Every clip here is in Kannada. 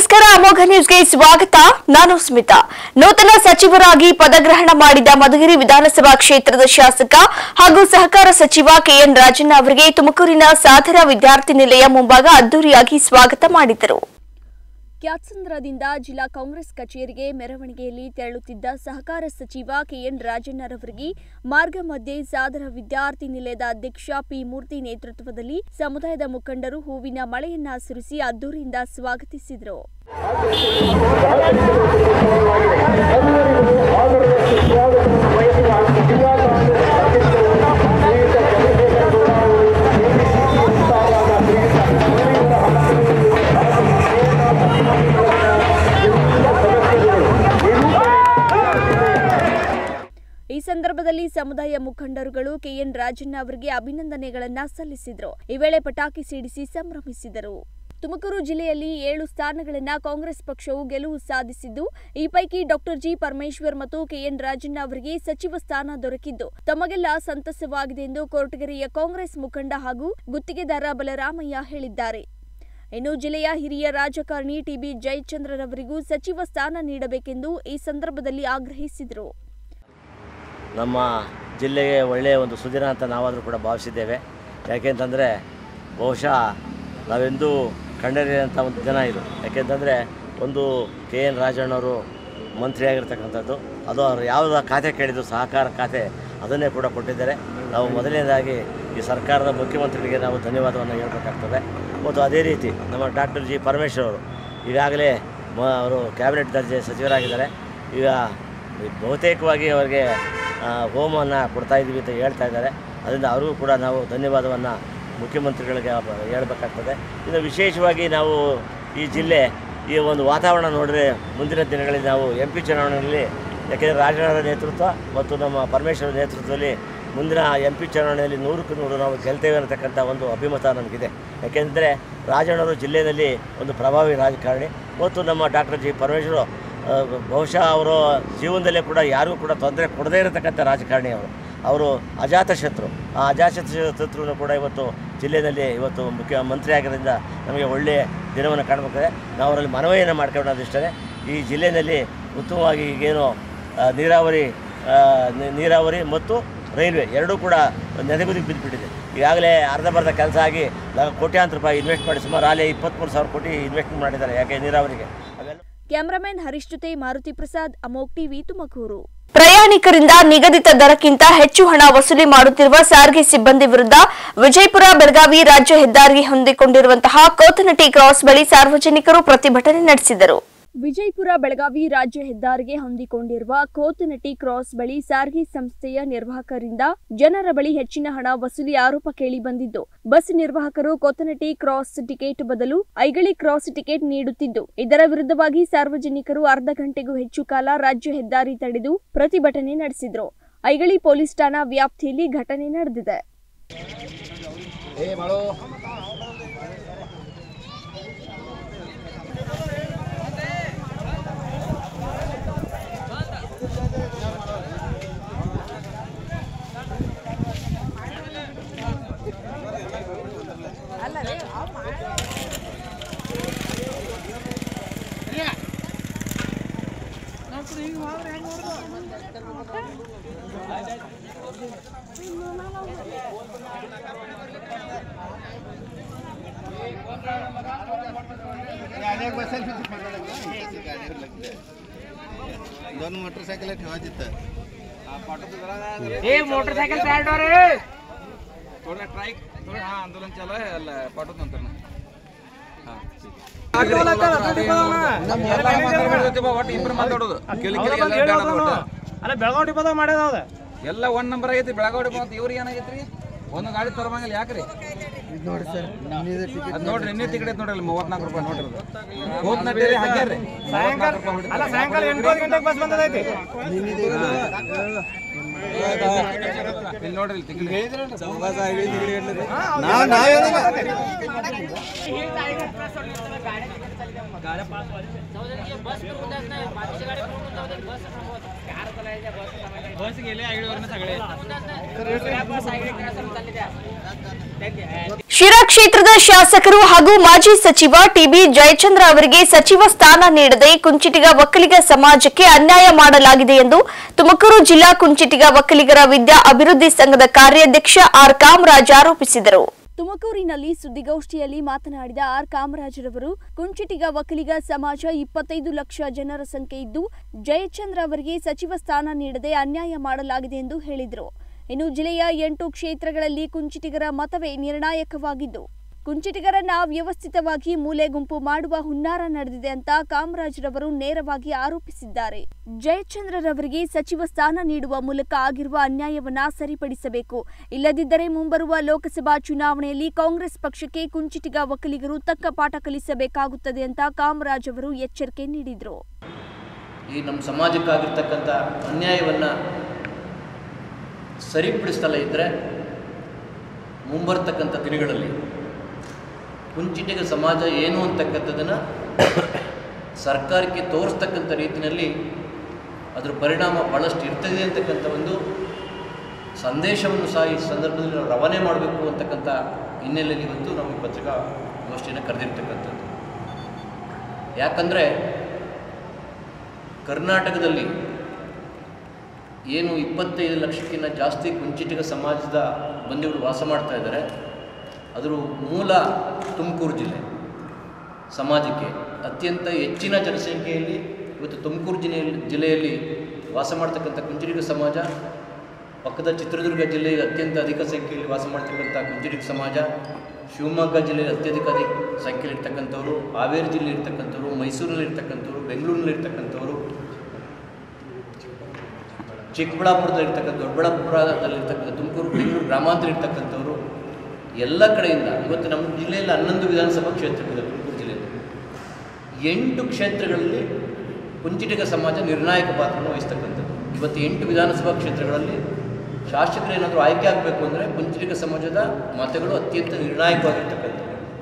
ನಮಸ್ಕಾರ ಅಮೋಘ ನ್ಯೂಸ್ಗೆ ಸ್ವಾಗತ ನಾನು ಸ್ಮಿತಾ ನೂತನ ಸಚಿವರಾಗಿ ಪದಗ್ರಹಣ ಮಾಡಿದ ಮಧುಗಿರಿ ವಿಧಾನಸಭಾ ಕ್ಷೇತ್ರದ ಶಾಸಕ ಹಾಗೂ ಸಹಕಾರ ಸಚಿವ ಕೆಎನ್ ರಾಜಣ್ಣ ಅವರಿಗೆ ತುಮಕೂರಿನ ಸಾಧರ ವಿದ್ಯಾರ್ಥಿ ನಿಲಯ ಮುಂಭಾಗ ಅದ್ದೂರಿಯಾಗಿ ಸ್ವಾಗತ ಮಾಡಿದರು ಕ್ಯಾತ್ಸಂದ್ರದಿಂದ ಜಿಲ್ಲಾ ಕಾಂಗ್ರೆಸ್ ಕಚೇರಿಗೆ ಮೆರವಣಿಗೆಯಲ್ಲಿ ತೆರಳುತ್ತಿದ್ದ ಸಹಕಾರ ಸಚಿವ ಕೆಎನ್ ರಾಜಣ್ಣರವರಿಗೆ ಮಾರ್ಗ ಮಧ್ಯೆ ಸಾದರ ವಿದ್ಯಾರ್ಥಿ ನಿಲಯದ ಅಧ್ಯಕ್ಷ ಪಿ ಮೂರ್ತಿ ನೇತೃತ್ವದಲ್ಲಿ ಸಮುದಾಯದ ಮುಖಂಡರು ಹೂವಿನ ಮಳೆಯನ್ನ ಸುರಿಸಿ ಅದ್ದೂರಿಯಿಂದ ಸ್ವಾಗತಿಸಿದರು ಈ ಸಂದರ್ಭದಲ್ಲಿ ಸಮುದಾಯ ಮುಖಂಡರುಗಳು ಕೆಎನ್ ರಾಜಣ್ಣ ಅವರಿಗೆ ಅಭಿನಂದನೆಗಳನ್ನ ಸಲ್ಲಿಸಿದರು ಈ ವೇಳೆ ಪಟಾಕಿ ಸಿಡಿಸಿ ಸಂಭ್ರಮಿಸಿದರು ತುಮಕೂರು ಜಿಲ್ಲೆಯಲ್ಲಿ ಏಳು ಸ್ಥಾನಗಳನ್ನ ಕಾಂಗ್ರೆಸ್ ಪಕ್ಷವು ಗೆಲುವು ಸಾಧಿಸಿದ್ದು ಈ ಪೈಕಿ ಡಾಕ್ಟರ್ ಜಿ ಪರಮೇಶ್ವರ್ ಮತ್ತು ಕೆಎನ್ ರಾಜಣ್ಣ ಅವರಿಗೆ ಸಚಿವ ಸ್ಥಾನ ದೊರಕಿದ್ದು ತಮಗೆಲ್ಲ ಸಂತಸವಾಗಿದೆ ಎಂದು ಕೊರಟಗೆರೆಯ ಕಾಂಗ್ರೆಸ್ ಮುಖಂಡ ಹಾಗೂ ಗುತ್ತಿಗೆದಾರ ಬಲರಾಮಯ್ಯ ಹೇಳಿದ್ದಾರೆ ಇನ್ನು ಜಿಲ್ಲೆಯ ಹಿರಿಯ ರಾಜಕಾರಣಿ ಟಿಬಿ ಜಯಚಂದ್ರರವರಿಗೂ ಸಚಿವ ಸ್ಥಾನ ನೀಡಬೇಕೆಂದು ಈ ಸಂದರ್ಭದಲ್ಲಿ ಆಗ್ರಹಿಸಿದರು ನಮ್ಮ ಜಿಲ್ಲೆಗೆ ಒಳ್ಳೆಯ ಒಂದು ಸುದಿನ ಅಂತ ನಾವಾದರೂ ಕೂಡ ಭಾವಿಸಿದ್ದೇವೆ ಯಾಕೆಂತಂದರೆ ಬಹುಶಃ ನಾವೆಂದೂ ಕಂಡರಿಯಂಥ ಒಂದು ದಿನ ಇದು ಯಾಕೆಂತಂದರೆ ಒಂದು ಕೆ ಎನ್ ರಾಜಣ್ಣವರು ಮಂತ್ರಿಯಾಗಿರ್ತಕ್ಕಂಥದ್ದು ಅದು ಅವರು ಯಾವುದ ಖಾತೆ ಕೇಳಿದ್ರು ಸಹಕಾರ ಖಾತೆ ಅದನ್ನೇ ಕೂಡ ಕೊಟ್ಟಿದ್ದಾರೆ ನಾವು ಮೊದಲನೇದಾಗಿ ಈ ಸರ್ಕಾರದ ಮುಖ್ಯಮಂತ್ರಿಗಳಿಗೆ ನಾವು ಧನ್ಯವಾದವನ್ನು ಹೇಳಬೇಕಾಗ್ತದೆ ಮತ್ತು ಅದೇ ರೀತಿ ನಮ್ಮ ಡಾಕ್ಟರ್ ಜಿ ಪರಮೇಶ್ವರ್ ಅವರು ಈಗಾಗಲೇ ಮ ಅವರು ಕ್ಯಾಬಿನೆಟ್ ದರ್ಜೆ ಸಚಿವರಾಗಿದ್ದಾರೆ ಈಗ ಬಹುತೇಕವಾಗಿ ಅವರಿಗೆ ಹೋಮವನ್ನು ಕೊಡ್ತಾ ಇದ್ದೀವಿ ಅಂತ ಹೇಳ್ತಾ ಇದ್ದಾರೆ ಅದರಿಂದ ಅವ್ರಿಗೂ ಕೂಡ ನಾವು ಧನ್ಯವಾದವನ್ನು ಮುಖ್ಯಮಂತ್ರಿಗಳಿಗೆ ಹೇಳಬೇಕಾಗ್ತದೆ ಇನ್ನು ವಿಶೇಷವಾಗಿ ನಾವು ಈ ಜಿಲ್ಲೆ ಈ ಒಂದು ವಾತಾವರಣ ನೋಡಿದ್ರೆ ಮುಂದಿನ ದಿನಗಳಲ್ಲಿ ನಾವು ಎಂ ಪಿ ಚುನಾವಣೆಯಲ್ಲಿ ಯಾಕೆಂದರೆ ರಾಜಣ್ಣರ ನೇತೃತ್ವ ಮತ್ತು ನಮ್ಮ ಪರಮೇಶ್ವರ ನೇತೃತ್ವದಲ್ಲಿ ಮುಂದಿನ ಎಂ ಪಿ ಚುನಾವಣೆಯಲ್ಲಿ ನೂರಕ್ಕೆ ನೂರು ನಾವು ಗೆಲ್ತೇವೆ ಅನ್ನತಕ್ಕಂಥ ಒಂದು ಅಭಿಮತ ನಮಗಿದೆ ಯಾಕೆಂದರೆ ರಾಜಣ್ಣವರು ಜಿಲ್ಲೆಯಲ್ಲಿ ಒಂದು ಪ್ರಭಾವಿ ರಾಜಕಾರಣಿ ಮತ್ತು ನಮ್ಮ ಡಾಕ್ಟರ್ ಜಿ ಪರಮೇಶ್ವರು ಆ, ಬಹುಶಃ ಅವರು ಜೀವನದಲ್ಲೇ ಕೂಡ ಯಾರಿಗೂ ಕೂಡ ತೊಂದರೆ ಕೊಡದೇ ಇರತಕ್ಕಂಥ ರಾಜಕಾರಣಿ ಅವರು ಅವರು ಅಜಾತ ಶತ್ರು ಆ ಅಜಾತ ಶತ್ರುವನ್ನು ಕೂಡ ಇವತ್ತು ಜಿಲ್ಲೆಯಲ್ಲಿ ಇವತ್ತು ಮುಖ್ಯಮಂತ್ರಿ ಆಗಿರೋದ್ರಿಂದ ನಮಗೆ ಒಳ್ಳೆಯ ದಿನವನ್ನು ಕಾಣಬೇಕಾದ್ರೆ ನಾವು ಅವರಲ್ಲಿ ಮನವಿಯನ್ನು ಮಾಡ್ಕೊಳ್ಳೋದಿಷ್ಟೇ ಈ ಜಿಲ್ಲೆಯಲ್ಲಿ ಉತ್ತಮವಾಗಿ ಈಗೇನು ಆ, ನೀರಾವರಿ ಆ, ನೀ- ನೀರಾವರಿ ಮತ್ತು ರೈಲ್ವೆ ಎರಡೂ ಕೂಡ ನೆನೆಗುದಿಗೆ ಬಿದ್ದುಬಿಟ್ಟಿದೆ ಈಗಾಗಲೇ ಅರ್ಧಬರ್ಧ ಕೆಲಸ ಆಗಿ ಲ- ಕೋಟ್ಯಾಂತರ ರೂಪಾಯಿ ಇನ್ವೆಸ್ಟ್ ಮಾಡಿ ಸುಮಾರು ಅಲ್ಲೇ ಇಪ್ಪತ್ತ್ಮೂರು ಸಾವಿರ ಕೋಟಿ ಇನ್ವೆಸ್ಟ್ ಮಾಡಿದ್ದಾರೆ ಯಾಕೆ ನೀರಾವರಿಗೆ ಅವೆಲ್ಲ ಕ್ಯಾಮರಾಮನ್ ಹರೀಶ್ ಜೊತೆ ಮಾರುತಿ ಪ್ರಸಾದ್ ಅಮೋಕ್ ಟಿವಿ ತುಮಕೂರು ಪ್ರಯಾಣಿಕರಿಂದ ನಿಗದಿತ ದರಕ್ಕಿಂತ ಹೆಚ್ಚು ಹಣ ವಸೂಲಿ ಮಾಡುತ್ತಿರುವ ಸಾರಿಗೆ ಸಿಬ್ಬಂದಿ ವಿರುದ್ಧ ವಿಜಯಪುರ ಬೆಳಗಾವಿ ರಾಜ್ಯ ಹೆದ್ದಾರಿಗೆ ಹೊಂದಿಕೊಂಡಿರುವಂತಹ ಕೋತನಟಿ ಕ್ರಾಸ್ ಬಳಿ ಸಾರ್ವಜನಿಕರು ಪ್ರತಿಭಟನೆ ನಡೆಸಿದರು ವಿಜಯಪುರ ಬೆಳಗಾವಿ ರಾಜ್ಯ ಹೆದ್ದಾರಿಗೆ ಹೊಂದಿಕೊಂಡಿರುವ ಕೋತನಟಿ ಕ್ರಾಸ್ ಬಳಿ ಸಾರಿಗೆ ಸಂಸ್ಥೆಯ ನಿರ್ವಾಹಕರಿಂದ ಜನರ ಬಳಿ ಹೆಚ್ಚಿನ ಹಣ ವಸೂಲಿ ಆರೋಪ ಕೇಳಿ ಬಂದಿದ್ದು ಬಸ್ ನಿರ್ವಾಹಕರು ಕೋತನಟಿ ಕ್ರಾಸ್ ಟಿಕೆಟ್ ಬದಲು ಐಗಳಿ ಕ್ರಾಸ್ ಟಿಕೆಟ್ ನೀಡುತ್ತಿದ್ದು ಇದರ ವಿರುದ್ಧವಾಗಿ ಸಾರ್ವಜನಿಕರು ಅರ್ಧ ಗಂಟೆಗೂ ಹೆಚ್ಚು ಕಾಲ ರಾಜ್ಯ ಹೆದ್ದಾರಿ ತಡೆದು ಪ್ರತಿಭಟನೆ ನಡೆಸಿದ್ರು ಐಗಳಿ ಪೊಲೀಸ್ ಠಾಣಾ ವ್ಯಾಪ್ತಿಯಲ್ಲಿ ಘಟನೆ ನಡೆದಿದೆ दोन मोटरसायकल ठेवायची तर ए मोटरसायकल साइड वर रे थोड़ा ट्राई थोड़ा हाँ आंदोलन चालू है अಲ್ಲ पाठवतो नंतर ना ಒಟ್ಟು ಇಬ್ಬರು ಮಾತಾಡೋದು ಕೆಲಿ ಕೆಲಿ ಎಲ್ಲ ಬೇಡ ಅದು ಒಟ್ಟು. ಅಲ್ಲ ಬೆಳಗಾವಿ ಡಿಪೋದಾಗ ಮಾಡ್ಯದ ಅದ ಎಲ್ಲ ಒಂದ್ ನಂಬರ್ ಆಗೈತಿ ಬೆಳಗಾವಿ ಡಿಪೋ ಅಂತ ಇವ್ರಿಗೆ ಏನಾಗೈತ್ರಿ ಒಂದು ಗಾಡಿ ತರಬಂಗಿಲ್ಲ ಯಾಕ್ರಿ ಅದ್ ನೋಡ್ರಿ ಇನ್ನೇ ಟಿಕೆಟ್ ಐತಿ ನೋಡ್ರಿ ಮೂವತ್ನಾಲ್ಕು ರೂಪಾಯಿ ನೋಡ್ರಿ ಅದು ಹೋದ್ ನಡ್ರಿ ಹಾಕ್ಯಾರ್ರಿ ಸಾಯಂಕಾಲ ಅಲ್ಲ ಸಾಯಂಕಾಲ ಎಂಟೂವರೆ ಗಂಟೆಗೆ ಬಸ್ ಬಂದದೈತಿ ಇಲ್ಲಿ ನೋಡ್ರಿ ಇಲ್ಲಿ ಟಿಕೆಟ್ ಶಿರಾ ಕ್ಷೇತ್ರದ ಶಾಸಕರು ಹಾಗೂ ಮಾಜಿ ಸಚಿವ ಟಿಬಿ ಜಯಚಂದ್ರ ಅವರಿಗೆ ಸಚಿವ ಸ್ಥಾನ ನೀಡದೆ ಕುಂಚಿಟಿಗ ಒಕ್ಕಲಿಗ ಸಮಾಜಕ್ಕೆ ಅನ್ಯಾಯ ಮಾಡಲಾಗಿದೆ ಎಂದು ತುಮಕೂರು ಜಿಲ್ಲಾ ಕುಂಚಿಟಿಗ ಒಕ್ಕಲಿಗರ ವಿದ್ಯಾ ಅಭಿವೃದ್ಧಿ ಸಂಘದ ಕಾರ್ಯಾಧ್ಯಕ್ಷ ಆರ್ ಕಾಮರಾಜ್ ಆರೋಪಿಸಿದರು ತುಮಕೂರಿನಲ್ಲಿ ಸುದ್ದಿಗೋಷ್ಠಿಯಲ್ಲಿ ಮಾತನಾಡಿದ ಆರ್ ಕಾಮರಾಜರವರು ಕುಂಚಿಟಿಗ ಒಕ್ಕಲಿಗ ಸಮಾಜ ಇಪ್ಪತ್ತೈದು ಲಕ್ಷ ಜನರ ಸಂಖ್ಯೆ ಇದ್ದು ಜಯಚಂದ್ರ ಅವರಿಗೆ ಸಚಿವ ಸ್ಥಾನ ನೀಡದೆ ಅನ್ಯಾಯ ಮಾಡಲಾಗಿದೆ ಎಂದು ಹೇಳಿದರು ಇನ್ನು ಜಿಲ್ಲೆಯ ಎಂಟು ಕ್ಷೇತ್ರಗಳಲ್ಲಿ ಕುಂಚಿಟಿಗರ ಮತವೇ ನಿರ್ಣಾಯಕವಾಗಿದ್ದು ಕುಂಚಿಟಿಗರನ್ನ ವ್ಯವಸ್ಥಿತವಾಗಿ ಮೂಲೆ ಗುಂಪು ಮಾಡುವ ಹುನ್ನಾರ ನಡೆದಿದೆ ಅಂತ ಕಾಮರಾಜ್ರವರು ನೇರವಾಗಿ ಆರೋಪಿಸಿದ್ದಾರೆ ಜಯಚಂದ್ರರವರಿಗೆ ಸಚಿವ ಸ್ಥಾನ ನೀಡುವ ಮೂಲಕ ಆಗಿರುವ ಅನ್ಯಾಯವನ್ನ ಸರಿಪಡಿಸಬೇಕು ಇಲ್ಲದಿದ್ದರೆ ಮುಂಬರುವ ಲೋಕಸಭಾ ಚುನಾವಣೆಯಲ್ಲಿ ಕಾಂಗ್ರೆಸ್ ಪಕ್ಷಕ್ಕೆ ಕುಂಚಿಟಿಗ ಒಕ್ಕಲಿಗರು ತಕ್ಕ ಪಾಠ ಕಲಿಸಬೇಕಾಗುತ್ತದೆ ಅಂತ ಕಾಮರಾಜ್ ಅವರು ಎಚ್ಚರಿಕೆ ನೀಡಿದರು ಈ ನಮ್ಮ ಸಮಾಜಕ್ಕಾಗಿರ್ತಕ್ಕಂಥ ಅನ್ಯಾಯವನ್ನು ಸರಿಪಡಿಸ್ತಲೇ ಇದ್ದರೆ ಮುಂಬರ್ತಕ್ಕಂಥ ದಿನಗಳಲ್ಲಿ ಕುಂಚಿಟಿಗ ಸಮಾಜ ಏನು ಅಂತಕ್ಕಂಥದ್ದನ್ನು ಸರ್ಕಾರಕ್ಕೆ ತೋರಿಸ್ತಕ್ಕಂಥ ರೀತಿಯಲ್ಲಿ ಅದರ ಪರಿಣಾಮ ಭಾಳಷ್ಟು ಇರ್ತದೆ ಅಂತಕ್ಕಂಥ ಒಂದು ಸಂದೇಶವನ್ನು ಸಹ ಈ ಸಂದರ್ಭದಲ್ಲಿ ನಾವು ರವಾನೆ ಮಾಡಬೇಕು ಅಂತಕ್ಕಂಥ ಹಿನ್ನೆಲೆಯಲ್ಲಿ ಇವತ್ತು ನಾವು ಈ ಪತ್ರಿಕಾ ಗೋಷ್ಠಿಯನ್ನು ಕರೆದಿರ್ತಕ್ಕಂಥದ್ದು ಯಾಕಂದರೆ ಕರ್ನಾಟಕದಲ್ಲಿ ಏನು ಇಪ್ಪತ್ತೈದು ಲಕ್ಷಕ್ಕಿಂತ ಜಾಸ್ತಿ ಕುಂಚಿಟಿಗ ಸಮಾಜದ ಬಂಧುಗಳು ವಾಸ ಮಾಡ್ತಾ ಇದ್ದಾರೆ ಅದರ ಮೂಲ ತುಮಕೂರು ಜಿಲ್ಲೆ ಸಮಾಜಕ್ಕೆ ಅತ್ಯಂತ ಹೆಚ್ಚಿನ ಜನಸಂಖ್ಯೆಯಲ್ಲಿ ಇವತ್ತು ತುಮಕೂರು ಜಿಲ್ಲೆಯಲ್ಲಿ ಜಿಲ್ಲೆಯಲ್ಲಿ ವಾಸ ಮಾಡ್ತಕ್ಕಂಥ ಕುಂಚಿಟಿಗ ಸಮಾಜ ಪಕ್ಕದ ಚಿತ್ರದುರ್ಗ ಜಿಲ್ಲೆಯಲ್ಲಿ ಅತ್ಯಂತ ಅಧಿಕ ಸಂಖ್ಯೆಯಲ್ಲಿ ವಾಸ ಮಾಡ್ತಕ್ಕಂಥ ಕುಂಚಿಟಿಗ ಸಮಾಜ ಶಿವಮೊಗ್ಗ ಜಿಲ್ಲೆಯಲ್ಲಿ ಅತ್ಯಧಿಕ ಅಧಿಕ ಸಂಖ್ಯೆಯಲ್ಲಿ ಇರ್ತಕ್ಕಂಥವ್ರು ಹಾವೇರಿ ಜಿಲ್ಲೆ ಇರ್ತಕ್ಕಂಥವ್ರು ಮೈಸೂರಿನಲ್ಲಿ ಇರ್ತಕ್ಕಂಥವ್ರು ಬೆಂಗಳೂರಿನಲ್ಲಿ ಇರ್ತಕ್ಕಂಥವ್ರು ಚಿಕ್ಕಬಳ್ಳಾಪುರದಲ್ಲಿ ಇರ್ತಕ್ಕಂಥ ದೊಡ್ಡಬಳ್ಳಾಪುರದಲ್ಲಿರ್ತಕ್ಕಂಥ ತುಮಕೂರು ಬೆಂಗಳೂರು ಗ್ರಾಮಾಂತರ ಇರ್ತಕ್ಕಂಥವ್ರು ಎಲ್ಲ ಕಡೆಯಿಂದ ಇವತ್ತು ನಮ್ಮ ಜಿಲ್ಲೆಯಲ್ಲಿ ಹನ್ನೊಂದು ವಿಧಾನಸಭಾ ಕ್ಷೇತ್ರಗಳಿದೆ ತುಮಕೂರು ಜಿಲ್ಲೆಯಲ್ಲಿ ಎಂಟು ಕ್ಷೇತ್ರಗಳಲ್ಲಿ ಕುಂಚಿಟಿಗ ಸಮಾಜ ನಿರ್ಣಾಯಕ ಪಾತ್ರವನ್ನು ವಹಿಸ್ತಕ್ಕಂಥದ್ದು ಇವತ್ತು ಎಂಟು ವಿಧಾನಸಭಾ ಕ್ಷೇತ್ರಗಳಲ್ಲಿ ಶಾಸಕರು ಏನಾದರೂ ಆಯ್ಕೆ ಆಗಬೇಕು ಅಂದರೆ ಕುಂಚಿಟಿಗ ಸಮಾಜದ ಮತಗಳು ಅತ್ಯಂತ ನಿರ್ಣಾಯಕವಾಗಿರ್ತಕ್ಕಂಥದ್ದು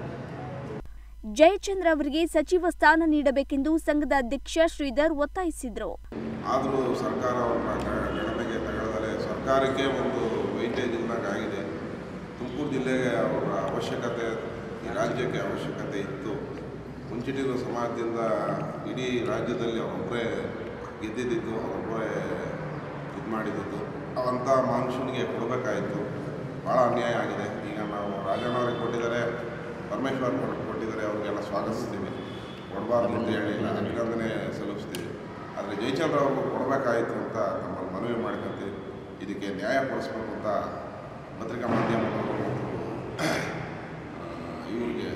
ಜಯಚಂದ್ರ ಅವರಿಗೆ ಸಚಿವ ಸ್ಥಾನ ನೀಡಬೇಕೆಂದು ಸಂಘದ ಅಧ್ಯಕ್ಷ ಶ್ರೀಧರ್ ಒತ್ತಾಯಿಸಿದರು ಆದರೂ ಸರ್ಕಾರ ಅವ್ರನ್ನ ಗ- ಗಣನೆಗೆ ತಗೊಳ್ಳದಲೆ ಸರ್ಕಾರಕ್ಕೆ ಒಂದು ವೈಟೇಜ್ ಇಲ್ದಂಗೆ ಆಗಿದೆ ತುಮಕೂರು ಜಿಲ್ಲೆಗೆ ಅವರ ಅವಶ್ಯಕತೆ ಈ ರಾಜ್ಯಕ್ಕೆ ಅವಶ್ಯಕತೆ ಇತ್ತು ಮುಂಚಿಟಿಗ ಸಮಾಜದಿಂದ ಇಡೀ ರಾಜ್ಯದಲ್ಲಿ ಅವರೊಬ್ಬರೇ ಗೆದ್ದಿದ್ದು ಅವರೊಬ್ಬರೇ ಇದು ಮಾಡಿದ್ದು ಅವಂಥ ಮನುಷ್ಯನಿಗೆ ಕೊಡಬೇಕಾಯಿತು ಭಾಳ ಅನ್ಯಾಯ ಆಗಿದೆ ಈಗ ನಾವು ರಾಜಣ್ಣವ್ರಿಗೆ ಕೊಟ್ಟಿದ್ದಾರೆ ಪರಮೇಶ್ವರ್ ಕೊಟ್ಟು ಕೊಟ್ಟಿದ್ದಾರೆ ಅವ್ರಿಗೆಲ್ಲ ಸ್ವಾಗತಿಸ್ತೀವಿ ಕೊಡಬಾರ್ದು ಅಂತ ಹೇಳಿಲ್ಲ ಅಭಿನಂದನೆ ಸಲ್ಲಿಸ್ತೀವಿ ಆದರೆ ಜಯಚಂದ್ರ ಅವ್ರಿಗೂ ಕೊಡಬೇಕಾಯಿತು ಅಂತ ನಮ್ಮಲ್ಲಿ ಮನವಿ ಮಾಡ್ಕೊಂತೀವಿ ಇದಕ್ಕೆ ನ್ಯಾಯ ಪಡಿಸ್ಬೇಕು ಅಂತ ಪತ್ರಿಕಾ ಮಾಧ್ಯಮದವರು ಮತ್ತು ಇವರಿಗೆ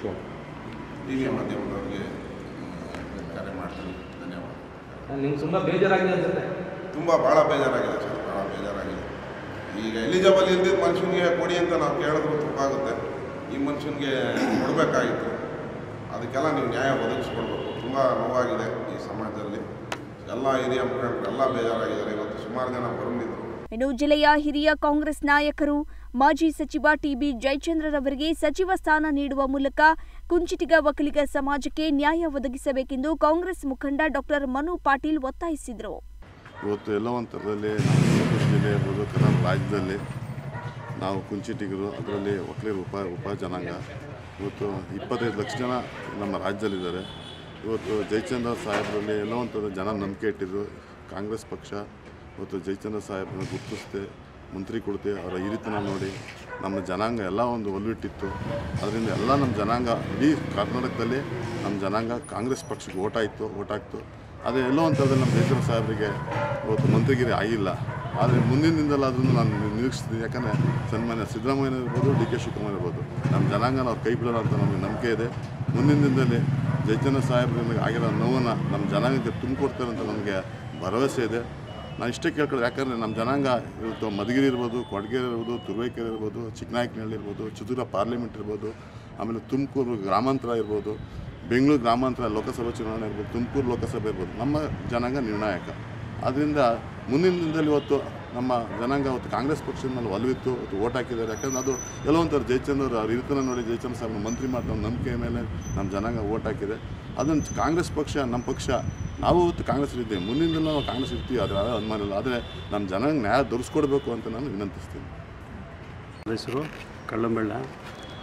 ಟಿ ವಿ ಮಾಧ್ಯಮದವ್ರಿಗೆ ಆ, ಕರೆ ಮಾಡ್ತೀನಿ ಧನ್ಯವಾದ ನಿಮ್ಗೆ ತುಂಬ ಬೇಜಾರಾಗಿದೆ ಅನ್ಸುತ್ತೆ ತುಂಬ ಭಾಳ ಬೇಜಾರಾಗಿದೆ ಸರ್ ಭಾಳ ಬೇಜಾರಾಗಿದೆ ಈಗ ಎಲಿಜಿಬಲ್ ಇಲ್ದಿದ್ದ ಮನುಷ್ಯನಿಗೆ ಕೊಡಿ ಅಂತ ನಾವು ಕೇಳಿದ್ರು ತಪ್ಪಾಗುತ್ತೆ ಈ ಮನುಷ್ಯನಿಗೆ ಕೊಡಬೇಕಾಗಿತ್ತು ಅದಕ್ಕೆಲ್ಲ ನೀವು ನ್ಯಾಯ ಒದಗಿಸ್ಕೊಡ್ಬೇಕು ತುಂಬ ನೋವಾಗಿದೆ ಈ ಸಮಾಜದಲ್ಲಿ ಎಲ್ಲ ಹಿರಿಯ ಮುಖಂಡರು ಎಲ್ಲ ಬೇಜಾರಾಗಿದ್ದಾರೆ ಇವತ್ತು ಸುಮಾರು ಜನ ಬಂದಿದ್ದರು ಇನ್ನು ಜಿಲ್ಲೆಯ ಹಿರಿಯ ಕಾಂಗ್ರೆಸ್ ನಾಯಕರು ಮಾಜಿ ಸಚಿವ ಟಿಬಿ ಜಯಚಂದ್ರರವರಿಗೆ ಸಚಿವ ಸ್ಥಾನ ನೀಡುವ ಮೂಲಕ ಕುಂಚಿಟಿಗ ಒಕ್ಕಲಿಗ ಸಮಾಜಕ್ಕೆ ನ್ಯಾಯ ಒದಗಿಸಬೇಕೆಂದು ಕಾಂಗ್ರೆಸ್ ಮುಖಂಡ ಡಾಕ್ಟರ್ ಮನು ಪಾಟೀಲ್ ಒತ್ತಾಯಿಸಿದರು ಇವತ್ತು ಎಲ್ಲ ಒಂದು ಥರದಲ್ಲಿ ನಮ್ಮ ಜಿಲ್ಲೆ ಇರ್ಬೋದು ಕರ್ನಾಟಕ ರಾಜ್ಯದಲ್ಲಿ ನಾವು ಕುಂಚಿಟಿಗರು ಅದರಲ್ಲಿ ಒಕ್ಕಲಿಗರು ಉಪ ಉಪ ಜನಾಂಗ ಇವತ್ತು ಇಪ್ಪತ್ತೈದು ಲಕ್ಷ ಜನ ನಮ್ಮ ರಾಜ್ಯದಲ್ಲಿದ್ದಾರೆ ಇವತ್ತು ಜಯಚಂದ್ರ ಸಾಹೇಬರಲ್ಲಿ ಎಲ್ಲ ಒಂದು ಥರದ ಜನ ನಂಬಿಕೆ ಇಟ್ಟಿದ್ರು ಕಾಂಗ್ರೆಸ್ ಪಕ್ಷ ಇವತ್ತು ಜಯಚಂದ್ರ ಸಾಹೇಬ್ರನ್ನ ಗುರುತಿಸ್ದೆ ಮಂತ್ರಿ ಕೊಡ್ತೆ ಅವರ ಹಿರಿತನ ನೋಡಿ ನಮ್ಮ ಜನಾಂಗ ಎಲ್ಲ ಒಂದು ಒಲ್ವಿಟ್ಟಿತ್ತು ಅದರಿಂದ ಎಲ್ಲ ನಮ್ಮ ಜನಾಂಗ ಇಡೀ ಕರ್ನಾಟಕದಲ್ಲಿ ನಮ್ಮ ಜನಾಂಗ ಕಾಂಗ್ರೆಸ್ ಪಕ್ಷಕ್ಕೆ ಓಟ್ ಆಯಿತು ಓಟ್ ಹಾಕ್ತು ಅದೇ ಎಲ್ಲೋ ಒಂದು ಥರದಲ್ಲಿ ನಮ್ಮ ಜಯಚಂದ್ರ ಸಾಹೇಬರಿಗೆ ಇವತ್ತು ಮಂತ್ರಿಗಿರಿ ಆಗಿಲ್ಲ ಆದರೆ ಮುಂದಿನ ದಿನದಲ್ಲಾದ್ರೂ ನಾನು ನಿರೀಕ್ಷಿಸ್ತೀನಿ ಯಾಕಂದರೆ ಸನ್ಮಾನ್ಯ ಸಿದ್ದರಾಮಯ್ಯ ಇರ್ಬೋದು ಡಿ ಕೆ ಶಿವಕುಮಾರ್ ಇರ್ಬೋದು ನಮ್ಮ ಜನಾಂಗ ನಾವು ಕೈ ಬಿಡೋಲ್ಲ ಅಂತ ನಮಗೆ ನಂಬಿಕೆ ಇದೆ ಮುಂದಿನ ದಿನದಲ್ಲಿ ಜಯಚಂದ್ರ ಸಾಹೇಬ್ರಿಗೆ ಆಗಿರೋ ನೋವನ್ನು ನಮ್ಮ ಜನಾಂಗಕ್ಕೆ ತುಂಬಿಕೊಡ್ತಾರೆ ಅಂತ ನಮಗೆ ಭರವಸೆ ಇದೆ ನಾನು ಇಷ್ಟೇ ಕೇಳ್ಕೊಳ್ಳೋದು ಯಾಕಂದರೆ ನಮ್ಮ ಜನಾಂಗ ಇವತ್ತು ಮಧುಗಿರಿ ಇರ್ಬೋದು ಕೊಡಗೇರಿ ಇರ್ಬೋದು ತುರುವೇಕೆರೆ ಇರ್ಬೋದು ಚಿಕ್ಕನಾಯಕನಹಳ್ಳಿ ಇರ್ಬೋದು ಚಿತ್ರದುರ್ಗ ಪಾರ್ಲಿಮೆಂಟ್ ಇರ್ಬೋದು ಆಮೇಲೆ ತುಮಕೂರು ಗ್ರಾಮಾಂತರ ಇರ್ಬೋದು ಬೆಂಗಳೂರು ಗ್ರಾಮಾಂತರ ಲೋಕಸಭಾ ಚುನಾವಣೆ ಇರ್ಬೋದು ತುಮಕೂರು ಲೋಕಸಭೆ ಇರ್ಬೋದು ನಮ್ಮ ಜನಾಂಗ ನಿರ್ಣಾಯಕ ಆದ್ದರಿಂದ ಮುಂದಿನ ದಿನದಲ್ಲಿ ಇವತ್ತು ನಮ್ಮ ಜನಾಂಗ ಇವತ್ತು ಕಾಂಗ್ರೆಸ್ ಪಕ್ಷದ ಮೇಲೆ ಒಲವಿತ್ತು ಇವತ್ತು ಓಟ್ ಹಾಕಿದ್ದಾರೆ ಯಾಕಂದ್ರೆ ಅದು ಎಲ್ಲೋ ಒಂಥರ ಜಯಚಂದ್ರ ಅವ್ರ ಹಿರಿತನ ನೋಡಿ ಜಯಚಂದ್ರ ಸಾಹೇಬ್ರ ಮಂತ್ರಿ ಮಾಡಿ ನಮ್ಮ ನಂಬಿಕೆ ಮೇಲೆ ನಮ್ಮ ಜನಾಂಗ ಓಟ್ ಹಾಕಿದೆ ಅದನ್ನು ಕಾಂಗ್ರೆಸ್ ಪಕ್ಷ ನಮ್ಮ ಪಕ್ಷ ನಾವು ಇವತ್ತು ಕಾಂಗ್ರೆಸ್ ಇದ್ದೀವಿ ಮುಂದಿನ ದಿನ ನಾವು ಕಾಂಗ್ರೆಸ್ ಇರ್ತೀವಿ ಅದರ ಅನುಮಾನ ಇಲ್ಲ ಆದರೆ ನಮ್ಮ ಜನಾಂಗ ನ್ಯಾಯ ದೊರಸ್ಕೊಡ್ಬೇಕು ಅಂತ ನಾನು ವಿನಂತಿಸ್ತೀನಿ ನನ್ನ ಹೆಸರು ಕಳ್ಳಂಬೆಳ್ಳ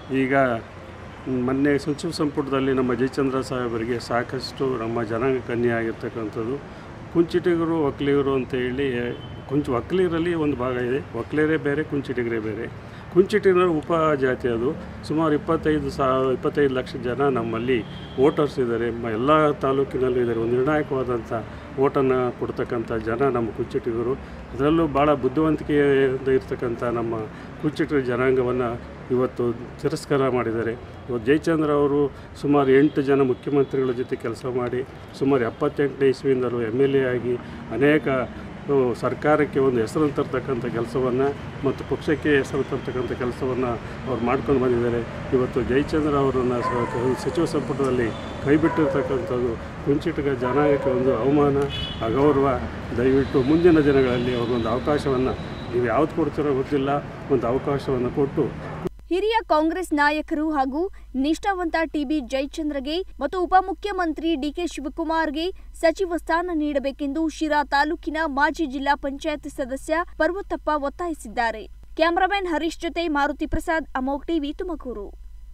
ಈಗ ಮೊನ್ನೆ ಸಚಿವ ಸಂಪುಟದಲ್ಲಿ ನಮ್ಮ ಜಯಚಂದ್ರ ಸಾಹೇಬರಿಗೆ ಸಾಕಷ್ಟು ನಮ್ಮ ಜನಾಂಗ ಕನ್ಯೆ ಆಗಿರ್ತಕ್ಕಂಥದ್ದು ಕುಂಚಿಟಿಗರು ಒಕ್ಕಲಿಗರು ಅಂತ ಹೇಳಿ ಕುಂಚ ಒಕ್ಕಲಿಗರಲ್ಲಿ ಒಂದು ಭಾಗ ಇದೆ ಒಕ್ಕಲಿಗರೇ ಬೇರೆ ಕುಂಚಿಟಿಗರೇ ಬೇರೆ ಕುಂಚಿಟಿಗರ ಉಪಜಾತಿ ಅದು ಸುಮಾರು ಇಪ್ಪತ್ತೈದು ಸಾವಿರ ಇಪ್ಪತ್ತೈದು ಲಕ್ಷ ಜನ ನಮ್ಮಲ್ಲಿ ವೋಟರ್ಸ್ ಇದ್ದಾರೆ ಮ ಎಲ್ಲ ತಾಲೂಕಿನಲ್ಲೂ ಇದ್ದಾರೆ ಒಂದು ನಿರ್ಣಾಯಕವಾದಂಥ ಓಟನ್ನು ಕೊಡ್ತಕ್ಕಂಥ ಜನ ನಮ್ಮ ಕುಂಚಿಟಿಗರು ಅದರಲ್ಲೂ ಭಾಳ ಬುದ್ಧಿವಂತಿಕೆಯಿಂದ ಇರ್ತಕ್ಕಂಥ ನಮ್ಮ ಕುಂಚಿಟಿಗರ ಜನಾಂಗವನ್ನು ಇವತ್ತು ತಿರಸ್ಕಾರ ಮಾಡಿದ್ದಾರೆ ಇವತ್ತು ಜಯಚಂದ್ರ ಅವರು ಸುಮಾರು ಎಂಟು ಜನ ಮುಖ್ಯಮಂತ್ರಿಗಳ ಜೊತೆ ಕೆಲಸ ಮಾಡಿ ಸುಮಾರು ಎಪ್ಪತ್ತೆಂಟನೇ ಇಸ್ವಿಯಿಂದಲೂ ಎಮ್ ಎಲ್ ಎ ಆಗಿ ಅನೇಕ ಆ, ಸರ್ಕಾರಕ್ಕೆ ಒಂದು ಹೆಸರು ತರ್ತಕ್ಕಂಥ ಕೆಲಸವನ್ನು ಮತ್ತು ಪಕ್ಷಕ್ಕೆ ಹೆಸರು ತರ್ತಕ್ಕಂಥ ಕೆಲಸವನ್ನು ಅವ್ರು ಮಾಡ್ಕೊಂಡು ಬಂದಿದ್ದಾರೆ ಇವತ್ತು ಜಯಚಂದ್ರ ಅವರನ್ನು ಸ- ಸಚಿವ ಸಂಪುಟದಲ್ಲಿ ಕೈಬಿಟ್ಟಿರ್ತಕ್ಕಂಥದ್ದು ಕುಂಚಿಟಿಗ ಜನಾಂಗಕ್ಕೆ ಒಂದು ಅವಮಾನ ಅಗೌರವ ದಯವಿಟ್ಟು ಮುಂದಿನ ದಿನಗಳಲ್ಲಿ ಅವ್ರಿಗೊಂದು ಅವಕಾಶವನ್ನು ನೀವು ಯಾವ್ದು ಕೊಡ್ತೀರೋ ಗೊತ್ತಿಲ್ಲ ಒಂದು ಅವಕಾಶವನ್ನು ಕೊಟ್ಟು ಹಿರಿಯ ಕಾಂಗ್ರೆಸ್ ನಾಯಕರು ಹಾಗೂ ನಿಷ್ಠಾವಂತ ಟಿಬಿ ಜಯಚಂದ್ರಗೆ ಮತ್ತು ಉಪಮುಖ್ಯಮಂತ್ರಿ ಡಿಕೆ ಶಿವಕುಮಾರ್ಗೆ ಸಚಿವ ಸ್ಥಾನ ನೀಡಬೇಕೆಂದು ಶಿರಾ ತಾಲೂಕಿನ ಮಾಜಿ ಜಿಲ್ಲಾ ಪಂಚಾಯತ್ ಸದಸ್ಯ ಪರ್ವತಪ್ಪ ಒತ್ತಾಯಿಸಿದ್ದಾರೆ ಕ್ಯಾಮರಾಮನ್ ಹರೀಶ್ ಜೊತೆ ಮಾರುತಿ ಪ್ರಸಾದ್ ಅಮೋಕ್ ಟಿವಿ ತುಮಕೂರು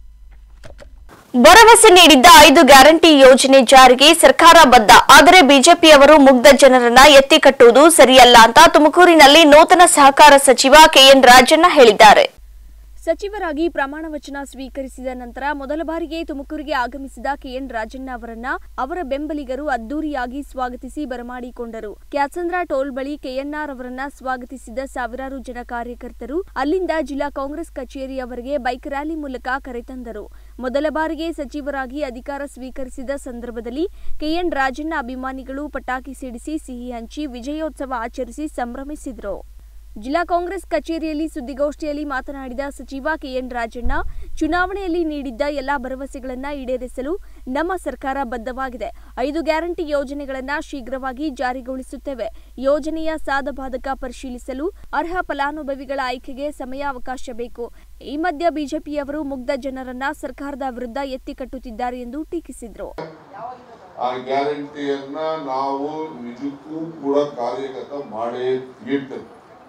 ಭರವಸೆ ನೀಡಿದ್ದ ಐದು ಗ್ಯಾರಂಟಿ ಯೋಜನೆ ಜಾರಿಗೆ ಸರ್ಕಾರ ಬದ್ಧ ಆದರೆ ಬಿಜೆಪಿಯವರು ಮುಗ್ಧ ಜನರನ್ನ ಎತ್ತಿ ಕಟ್ಟುವುದು ಸರಿಯಲ್ಲ ಅಂತ ತುಮಕೂರಿನಲ್ಲಿ ನೂತನ ಸಹಕಾರ ಸಚಿವ ಕೆಎನ್ ರಾಜಣ್ಣ ಹೇಳಿದ್ದಾರೆ ಸಚಿವರಾಗಿ ಪ್ರಮಾಣ ವಚನ ಸ್ವೀಕರಿಸಿದ ನಂತರ ಮೊದಲ ಬಾರಿಗೆ ತುಮಕೂರಿಗೆ ಆಗಮಿಸಿದ ಕೆಎನ್ ರಾಜಣ್ಣ ಅವರನ್ನ ಅವರ ಬೆಂಬಲಿಗರು ಅದ್ದೂರಿಯಾಗಿ ಸ್ವಾಗತಿಸಿ ಬರಮಾಡಿಕೊಂಡರು ಕ್ಯಾತ್ಸಂದ್ರ ಟೋಲ್ ಬಳಿ ಕೆಎನ್ಆರ್ ಅವರನ್ನ ಸ್ವಾಗತಿಸಿದ ಸಾವಿರಾರು ಜನ ಕಾರ್ಯಕರ್ತರು ಅಲ್ಲಿಂದ ಜಿಲ್ಲಾ ಕಾಂಗ್ರೆಸ್ ಕಚೇರಿಯವರೆಗೆ ಬೈಕ್ ರ್ಯಾಲಿ ಮೂಲಕ ಕರೆತಂದರು ಮೊದಲ ಬಾರಿಗೆ ಸಚಿವರಾಗಿ ಅಧಿಕಾರ ಸ್ವೀಕರಿಸಿದ ಸಂದರ್ಭದಲ್ಲಿ ಕೆಎನ್ ರಾಜಣ್ಣ ಅಭಿಮಾನಿಗಳು ಪಟಾಕಿ ಸಿಡಿಸಿ ಸಿಹಿ ಹಂಚಿ ವಿಜಯೋತ್ಸವ ಆಚರಿಸಿ ಸಂಭ್ರಮಿಸಿದರು ಜಿಲ್ಲಾ ಕಾಂಗ್ರೆಸ್ ಕಚೇರಿಯಲ್ಲಿ ಸುದ್ದಿಗೋಷ್ಠಿಯಲ್ಲಿ ಮಾತನಾಡಿದ ಸಚಿವ ಕೆಎನ್ ರಾಜಣ್ಣ ಚುನಾವಣೆಯಲ್ಲಿ ನೀಡಿದ್ದ ಎಲ್ಲಾ ಭರವಸೆಗಳನ್ನ ಈಡೇರಿಸಲು ನಮ್ಮ ಸರ್ಕಾರ ಬದ್ಧವಾಗಿದೆ ಐದು ಗ್ಯಾರಂಟಿ ಯೋಜನೆಗಳನ್ನ ಶೀಘ್ರವಾಗಿ ಜಾರಿಗೊಳಿಸುತ್ತೇವೆ ಯೋಜನೆಯ ಸಾಧಬಾಧಕ ಪರಿಶೀಲಿಸಲು ಅರ್ಹ ಫಲಾನುಭವಿಗಳ ಆಯ್ಕೆಗೆ ಸಮಯಾವಕಾಶ ಬೇಕು ಈ ಮಧ್ಯ ಬಿಜೆಪಿಯವರು ಮುಗ್ಧ ಜನರನ್ನ ಸರ್ಕಾರದ ವಿರುದ್ಧ ಎತ್ತಿ ಕಟ್ಟುತ್ತಿದ್ದಾರೆ ಎಂದು ಟೀಕಿಸಿದರು ಆ ಗ್ಯಾರಂಟಿಯನ್ನ ನಾವು ನಿಜಕ್ಕೂ ಕೂಡ ಕಾರ್ಯಗತ ಮಾಡೇ ಇರ್ತೇವೆ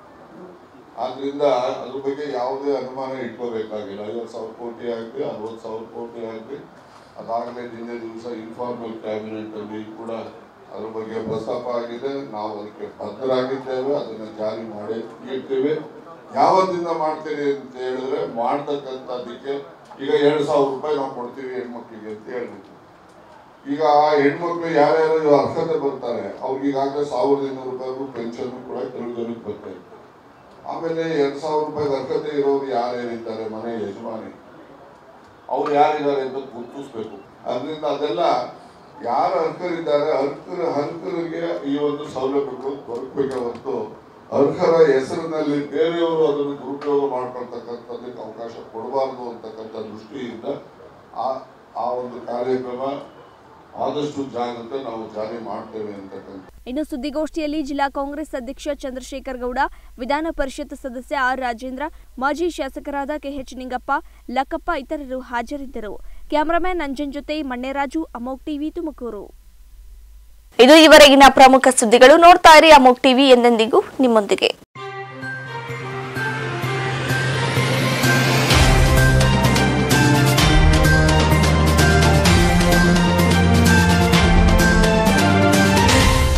ಆದ್ರಿಂದ ಅದ್ರ ಬಗ್ಗೆ ಯಾವುದೇ ಅನುಮಾನ ಇಟ್ಕೋಬೇಕಾಗಿಲ್ಲ ಐವತ್ತು ಸಾವಿರ ಕೋಟಿ ಆಗಲಿ ಅರವತ್ತು ಸಾವಿರ ಕೋಟಿ ಆಗಲಿ ಅದಾಗಲೇ ನಿನ್ನೆ ದಿವಸ ಇನ್ಫಾರ್ಮಲ್ ಕ್ಯಾಬಿನೆಟ್ ಅಲ್ಲಿ ಕೂಡ ಅದ್ರ ಬಗ್ಗೆ ಪ್ರಸ್ತಾಪ ಆಗಿದೆ ನಾವು ಅದಕ್ಕೆ ಬದ್ಧರಾಗಿದ್ದೇವೆ ಅದನ್ನ ಜಾರಿ ಮಾಡೇ ಇರ್ತೇವೆ ಯಾವತ್ತಿಂದ ಮಾಡ್ತೀರಿ ಅಂತ ಹೇಳಿದ್ರೆ ಮಾಡ್ತಕ್ಕಂಥದ್ದಕ್ಕೆ ಈಗ ಎರಡು ಸಾವಿರ ರೂಪಾಯಿ ನಾವು ಕೊಡ್ತೀವಿ ಹೆಣ್ಮಕ್ಳಿಗೆ ಅಂತ ಹೇಳ್ಬಿಟ್ಟು ಈಗ ಆ ಹೆಣ್ಮಕ್ಳು ಯಾರ್ಯಾರು ಇವಾಗ ಅರ್ಹತೆ ಬರ್ತಾರೆ ಅವ್ರಿಗೆ ಈಗಾಗಲೇ ಸಾವಿರದ ಇನ್ನೂರು ರೂಪಾಯಿಗೂ ಪೆನ್ಷನ್ ಕೂಡ ಕೆಲವು ಜನಕ್ಕೆ ಬರ್ತಾ ಇದೆ ಆಮೇಲೆ ಎರಡ್ ಸಾವಿರ ರೂಪಾಯಿ ಅರ್ಹತೆ ಇರೋರು ಯಾರ್ಯಾರಿದ್ದಾರೆ ಮನೆ ಯಜಮಾನಿ ಅವ್ರು ಯಾರಿದ್ದಾರೆ ಅಂತ ಗುರುತಿಸ್ಬೇಕು ಅದರಿಂದ ಅದೆಲ್ಲ ಯಾರು ಅರ್ಹರಿದ್ದಾರೆ ಅರ್ಹರ ಅರ್ಹರಿಗೆ ಈ ಒಂದು ಸೌಲಭ್ಯಗಳು ದೊರಕಬೇಕೆ ಹೊರತು ಅರ್ಹರ ಹೆಸರಿನಲ್ಲಿ ಬೇರೆಯವರು ಅದನ್ನು ದುರುಪಯೋಗ ಮಾಡ್ಕೊಳ್ತಕ್ಕಂಥದ್ದಕ್ಕೆ ಅವಕಾಶ ಕೊಡಬಾರ್ದು ಅಂತಕ್ಕಂಥ ದೃಷ್ಟಿಯಿಂದ ಆ ಆ ಒಂದು ಕಾರ್ಯಕ್ರಮ ಆದಷ್ಟು ಜಾಗ್ರತೆ ನಾವು ಜಾರಿ ಮಾಡ್ತೇವೆ ಅಂತಕ್ಕಂಥ ಇನ್ನು ಸುದ್ದಿಗೋಷ್ಠಿಯಲ್ಲಿ ಜಿಲ್ಲಾ ಕಾಂಗ್ರೆಸ್ ಅಧ್ಯಕ್ಷ ಚಂದ್ರಶೇಖರ್ ಗೌಡ ವಿಧಾನ ಪರಿಷತ್ ಸದಸ್ಯ ಆರ್ ರಾಜೇಂದ್ರ ಮಾಜಿ ಶಾಸಕರಾದ ಕೆಎಚ್ ನಿಂಗಪ್ಪ ಲಕ್ಕಪ್ಪ ಇತರರು ಹಾಜರಿದ್ದರು ಕ್ಯಾಮರಾಮ್ಯಾನ್ ನಂಜನ್ ಜೊತೆ ಮಣ್ಣೆರಾಜು ಅಮೋಕ್ ಟಿವಿ ತುಮಕೂರು ಇದು ಇವರೆಗಿನ ಪ್ರಮುಖ ಸುದ್ದಿಗಳು ನೋಡ್ತಾ ಇರಿ ಅಮೋಕ್ ಟಿವಿ ಎಂದೆಂದಿಗೂ ನಿಮ್ಮೊಂದಿಗೆ